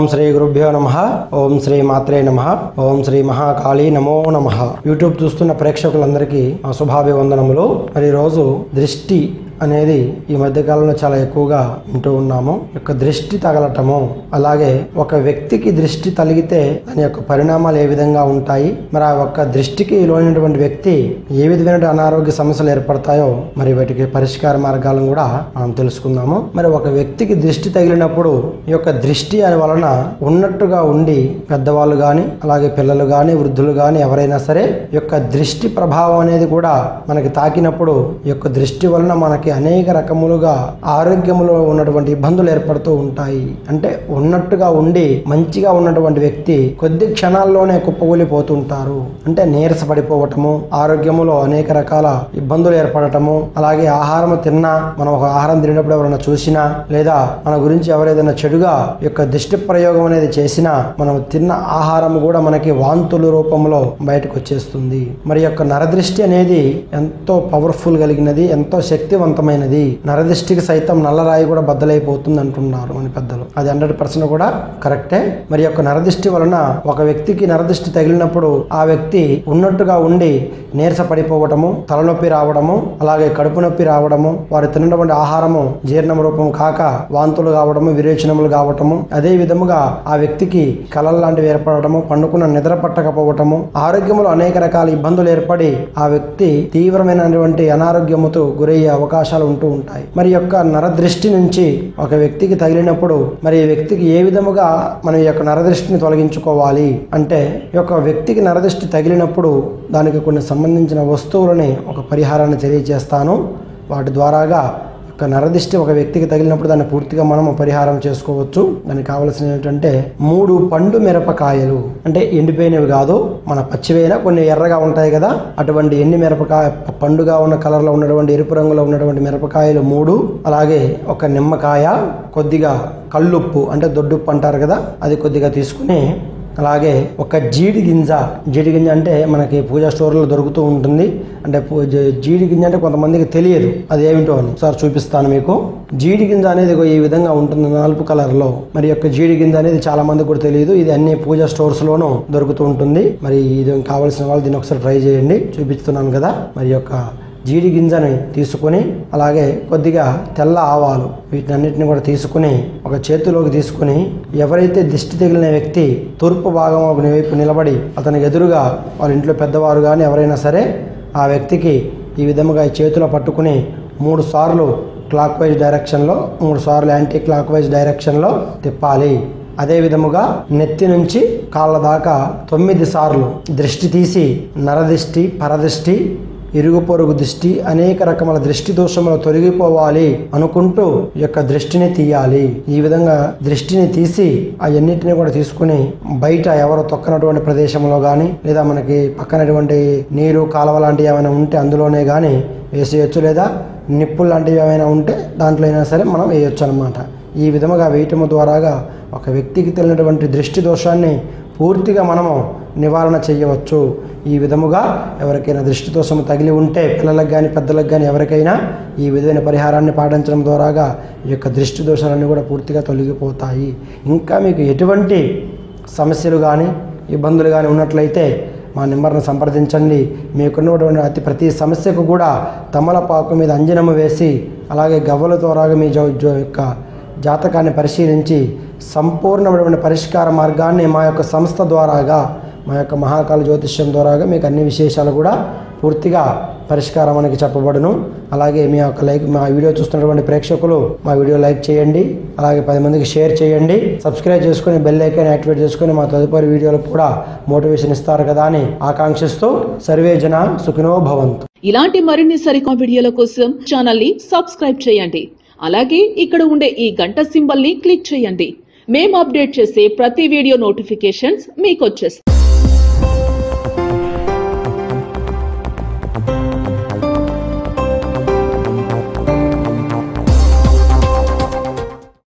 ఓం శ్రీ గురుభ్యో నమ ఓం శ్రీ మాత్రే నమ ఓం శ్రీ మహాకాళి నమో నమ యూట్యూబ్ చూస్తున్న ప్రేక్షకులందరికీ మా శుభాభివందనములు మరి ఈ రోజు దృష్టి అనేది ఈ మధ్య కాలంలో చాలా ఎక్కువగా వింటూ ఉన్నాము ఈ యొక్క దృష్టి తగలటము అలాగే ఒక వ్యక్తికి దృష్టి తలిగితే దాని యొక్క పరిణామాలు ఏ విధంగా ఉంటాయి మరి ఆ ఒక్క దృష్టికి లోనటువంటి వ్యక్తి ఏ విధమైన అనారోగ్య సమస్యలు ఏర్పడతాయో మరి వాటికి పరిష్కార మార్గాలను కూడా మనం తెలుసుకుందాము మరి ఒక వ్యక్తికి దృష్టి తగిలినప్పుడు ఈ యొక్క దృష్టి అని వలన ఉన్నట్టుగా ఉండి పెద్దవాళ్ళు కానీ అలాగే పిల్లలు కానీ వృద్ధులు కానీ ఎవరైనా సరే ఈ యొక్క దృష్టి ప్రభావం అనేది కూడా మనకి తాకినప్పుడు ఈ యొక్క దృష్టి వలన మనకి అనేక రకములుగా ఆరోగ్యములో ఉన్నటువంటి ఇబ్బందులు ఏర్పడుతూ ఉంటాయి అంటే ఉన్నట్టుగా ఉండి మంచిగా ఉన్నటువంటి వ్యక్తి కొద్ది క్షణాల్లోనే కుప్పకూలిపోతుంటారు అంటే నీరస పడిపోవటము ఆరోగ్యములో అనేక రకాల ఇబ్బందులు ఏర్పడటము అలాగే ఆహారం తిన్నా మనం ఒక ఆహారం తినేటప్పుడు ఎవరైనా చూసినా లేదా మన గురించి ఎవరైనా చెడుగా ఈ యొక్క దిష్టి ప్రయోగం అనేది చేసినా మనం తిన్న ఆహారం కూడా మనకి వాంతుల రూపంలో బయటకు వచ్చేస్తుంది మరి యొక్క నరదృష్టి అనేది ఎంతో పవర్ఫుల్ కలిగినది ఎంతో శక్తివంతమైనది నరదృష్టికి సైతం నల్లరాయి కూడా బద్దలైపోతుంది అంటున్నారు మన పెద్దలు అది హండ్రెడ్ పర్సెంట్ కూడా కరెక్టే మరి యొక్క నరదృష్టి వలన ఒక వ్యక్తికి నరదృష్టి తగిలినప్పుడు ఆ వ్యక్తి ఉన్నట్టుగా ఉండి నీరస పడిపోవటము తలనొప్పి రావడము అలాగే కడుపు నొప్పి రావడము వారు తిన్నటువంటి ఆహారము జీర్ణం రూపం కాక వాంతులు కావడము విరేచనములు కావటము అదే విధముగా ఆ వ్యక్తికి కలలు లాంటివి ఏర్పడటము పండుకున్న నిద్ర పట్టకపోవటము ఆరోగ్యంలో అనేక రకాల ఇబ్బందులు ఏర్పడి ఆ వ్యక్తి తీవ్రమైనటువంటి అనారోగ్యముతో గురయ్యే అవకాశాలు ఉంటూ ఉంటాయి మరి యొక్క నరదృష్టి నుంచి ఒక వ్యక్తికి తగిలినప్పుడు మరి ఈ వ్యక్తికి ఏ విధముగా మనం ఈ యొక్క నరదృష్టిని తొలగించుకోవాలి అంటే ఈ యొక్క వ్యక్తికి నరదృష్టి తగిలినప్పుడు దానికి కొన్ని సంబంధించిన వస్తువులని ఒక పరిహారాన్ని తెలియజేస్తాను వాటి ద్వారాగా యొక్క నరదిష్టి ఒక వ్యక్తికి తగిలినప్పుడు దాన్ని పూర్తిగా మనం పరిహారం చేసుకోవచ్చు దానికి కావలసిన ఏంటంటే మూడు పండు మిరపకాయలు అంటే ఎండిపోయినవి కాదు మన పచ్చివైన కొన్ని ఎర్రగా ఉంటాయి కదా అటువంటి ఎండి మిరపకాయ పండుగా ఉన్న కలర్లో ఉన్నటువంటి ఎరుపు రంగులో ఉన్నటువంటి మిరపకాయలు మూడు అలాగే ఒక నిమ్మకాయ కొద్దిగా కల్లుప్పు అంటే దొడ్డుప్పు అంటారు కదా అది కొద్దిగా తీసుకుని అలాగే ఒక జీడి గింజ జీడి గింజ అంటే మనకి పూజా స్టోర్లో దొరుకుతూ ఉంటుంది అంటే పూ- జ- జీడి గింజ అంటే కొంతమందికి తెలియదు అది ఏమిటో అని సార్ చూపిస్తాను మీకు జీడి గింజ అనేది ఇగో ఈ విధంగా ఉంటుంది నలుపు కలర్లో మరి యొక్క జీడి గింజ అనేది చాలా మందికి కూడా తెలియదు ఇది అన్ని పూజా స్టోర్స్ లోనూ దొరుకుతూ ఉంటుంది మరి ఇది కావాల్సిన వాళ్ళు దీన్ని ఒకసారి ట్రై చేయండి చూపిస్తున్నాను కదా మరి యొక్క జీడి గింజని తీసుకొని అలాగే కొద్దిగా తెల్ల ఆవాలు వీటన్నిటిని కూడా తీసుకుని ఒక చేతిలోకి తీసుకుని ఎవరైతే దిష్టి తగిలిన వ్యక్తి తూర్పు భాగం ఒక వైపు నిలబడి అతని ఎదురుగా వాళ్ళ ఇంట్లో పెద్దవారు కానీ ఎవరైనా సరే ఆ వ్యక్తికి ఈ విధముగా ఈ చేతిలో పట్టుకుని మూడు సార్లు క్లాక్ వైజ్ డైరెక్షన్లో మూడు సార్లు యాంటీ క్లాక్ వైజ్ డైరెక్షన్లో తిప్పాలి అదే విధముగా నెత్తి నుంచి కాళ్ళ దాకా తొమ్మిది సార్లు దృష్టి తీసి నరదృష్టి పరదృష్టి ఇరుగు పొరుగు దృష్టి అనేక రకముల దృష్టి దోషములు తొలగిపోవాలి అనుకుంటూ ఈ యొక్క దృష్టిని తీయాలి ఈ విధంగా దృష్టిని తీసి అవన్నిటిని కూడా తీసుకుని బయట ఎవరు తొక్కనటువంటి ప్రదేశంలో కానీ లేదా మనకి పక్కనటువంటి నీరు కాలువ లాంటివి ఏమైనా ఉంటే అందులోనే కానీ వేసేయచ్చు లేదా నిప్పులు లాంటివి ఏమైనా ఉంటే దాంట్లో అయినా సరే మనం వేయొచ్చు అనమాట ఈ విధముగా వేయటము ద్వారాగా ఒక వ్యక్తికి తెలియనటువంటి దృష్టి దోషాన్ని పూర్తిగా మనము నివారణ చేయవచ్చు ఈ విధముగా ఎవరికైనా దృష్టి దోషము తగిలి ఉంటే పిల్లలకు కానీ పెద్దలకు కానీ ఎవరికైనా ఈ విధమైన పరిహారాన్ని పాటించడం ద్వారాగా ఈ యొక్క దృష్టి దోషాలన్నీ కూడా పూర్తిగా తొలగిపోతాయి ఇంకా మీకు ఎటువంటి సమస్యలు కానీ ఇబ్బందులు కానీ ఉన్నట్లయితే మా నెంబర్ను సంప్రదించండి మీకున్నటువంటి అతి ప్రతి సమస్యకు కూడా తమలపాకు మీద అంజనము వేసి అలాగే గవ్వల ద్వారాగా మీ జో జో యొక్క జాతకాన్ని పరిశీలించి సంపూర్ణమైనటువంటి పరిష్కార మార్గాన్ని మా యొక్క సంస్థ ద్వారాగా మా యొక్క మహాకాల జ్యోతిష్యం ద్వారాగా మీకు అన్ని విశేషాలు కూడా పూర్తిగా పరిష్కారం మనకి చెప్పబడును అలాగే మీ యొక్క లైక్ మా వీడియో చూస్తున్నటువంటి ప్రేక్షకులు మా వీడియో లైక్ చేయండి అలాగే పది మందికి షేర్ చేయండి సబ్స్క్రైబ్ చేసుకుని బెల్ ఐకాన్ యాక్టివేట్ చేసుకుని మా తదుపరి వీడియోలకు కూడా మోటివేషన్ ఇస్తారు కదా అని ఆకాంక్షిస్తూ సర్వే జన సుఖినో భవంతు ఇలాంటి మరిన్ని సరికొత్త వీడియోల కోసం ఛానల్ ని సబ్స్క్రైబ్ చేయండి అలాగే ఇక్కడ ఉండే ఈ గంట సింబల్ ని క్లిక్ చేయండి మేము అప్డేట్ చేసే ప్రతి వీడియో నోటిఫికేషన్స్ మీకు వచ్చేస్తాయి